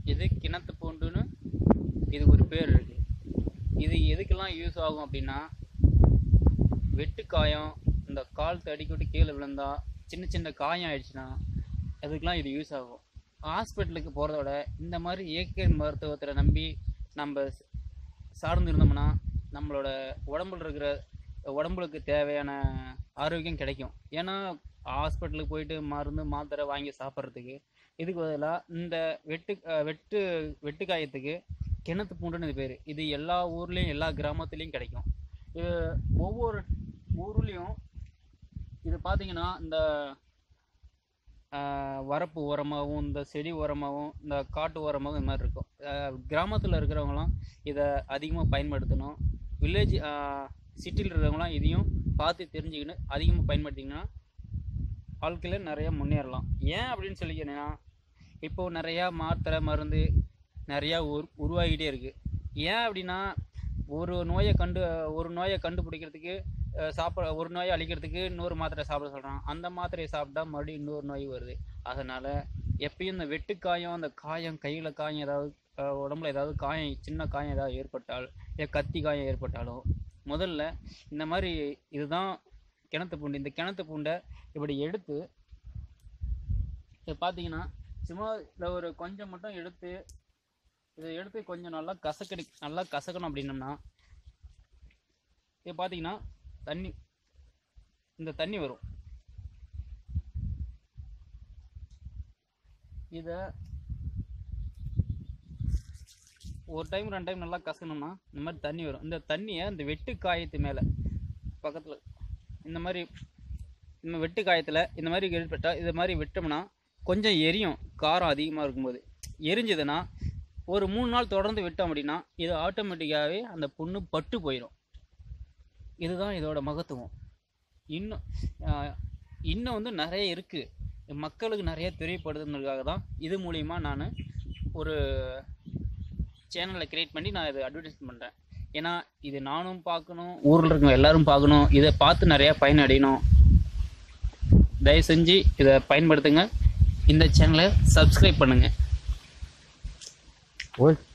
இது கிணத்து பூண்டுன்னு இதுக்கு ஒரு பேர் இருக்கு இது எதுக்கெல்லாம் யூஸ் ஆகும் அப்படின்னா வெட்டுக்காயம் இந்த கால் தடிக்கிட்டு கீழே விழுந்தா சின்ன சின்ன காயம் ஆயிடுச்சுன்னா அதுக்கெல்லாம் இது யூஸ் ஆகும் ஹாஸ்பிட்டலுக்கு போகிறத விட இந்த மாதிரி இயற்கை மருத்துவத்தில் நம்பி நம்ம ஸ்- சார்ந்து இருந்தோம்னா நம்மளோட உடம்புல இருக்கிற உடம்புக்கு தேவையான ஆரோக்கியம் கிடைக்கும் ஏன்னா ஹாஸ்பிட்டலுக்கு போயிட்டு மருந்து மாத்திரை வாங்கி சாப்பிட்றதுக்கு இதுக்கு பதிலாக இந்த வெட்டு அஹ் வெட்டு வெட்டுக்காயத்துக்கு கிணத்து பூண்டுன்னு இது பேர் இது எல்லா ஊர்லேயும் எல்லா கிராமத்துலேயும் கிடைக்கும் இது ஒவ்வொரு ஊர்லேயும் இது பார்த்தீங்கன்னா இந்த ஆஹ், வரப்பு ஓரமாகவும் இந்த செடி ஓரமாகவும் இந்த காட்டு ஓரமாகவும் இந்த மாதிரி இருக்கும் கிராமத்தில் இருக்கிறவங்களாம் இதை அதிகமாக பயன்படுத்தணும் வில்லேஜ் சிட்டியில் இருக்கிறவங்களாம் இதையும் பார்த்து தெரிஞ்சுக்கின்னு அதிகமாக பயன்படுத்திங்கன்னா வாழ்க்கையில் நிறைய முன்னேறலாம் ஏன் அப்படின்னு சொல்லிக்கிறேன்னா இப்போ நிறையா மாத்திரை மருந்து நிறையா உரு உருவாகிட்டே இருக்குது ஏன் அப்படின்னா ஒரு நோயை கண்டு ஒரு நோயை கண்டுபிடிக்கிறதுக்கு அஹ், சாப்பிட ஒரு நோயை அழிக்கிறதுக்கு இன்னொரு மாத்திரை சாப்பிட சொல்கிறான் அந்த மாத்திரையை சாப்பிட்டா மறுபடியும் இன்னொரு நோய் வருது அதனால் எப்பயும் இந்த வெட்டுக்காயம் அந்த காயம் கையில் காயம் ஏதாவது அஹ், உடம்புல ஏதாவது காயம் சின்ன காயம் ஏதாவது ஏற்பட்டால் இல்லை கத்தி காயம் ஏற்பட்டாலும் முதல்ல இந்த மாதிரி இதுதான் கிணத்து பூண்டு இந்த கிணத்து பூண்டை இப்படி எடுத்து இது பார்த்தீங்கன்னா சும்மா இதில் ஒரு கொஞ்சம் மட்டும் எடுத்து இதை எடுத்து கொஞ்சம் நல்லா கசக்கடி நல்லா கசக்கணும் அப்படின்னம்னா இது பார்த்தீங்கன்னா தண்ணி இந்த தண்ணி வரும் இதை ஒரு டைம் ரெண்டு டைம் நல்லா கசக்கணும்னா இந்த மாதிரி தண்ணி வரும் இந்த தண்ணியை இந்த வெட்டு காயத்து மேலே பக்கத்தில் இந்த மாதிரி இந்த வெட்டு காயத்தில் இந்த மாதிரி ஏற்பட்டால் இது மாதிரி விட்டோம்னா கொஞ்சம் எரியும் காரம் அதிகமாக இருக்கும்போது எரிஞ்சதுன்னா ஒரு மூணு நாள் தொடர்ந்து விட்டோம் அப்படின்னா இது ஆட்டோமேட்டிக்காகவே அந்த புண்ணு பட்டு போயிடும் இதுதான் இதோட மகத்துவம் இன்னும் ஆஹ், இன்னும் வந்து நிறைய இருக்குது மக்களுக்கு நிறைய தெரியப்படுதுன்றதுக்காக தான் இது மூலிமா நான் ஒரு சேனலை கிரியேட் பண்ணி நான் இது அட்வர்டைஸ் பண்ணுறேன் ஏன்னா இது நானும் பார்க்கணும் ஊரில் இருக்கவங்க எல்லாரும் பார்க்கணும் இதை பார்த்து நிறையா பயனடையணும் தயவு செஞ்சு இதை பயன்படுத்துங்க இந்த சேனலை சப்ஸ்கிரைப் பண்ணுங்கள் ஓய்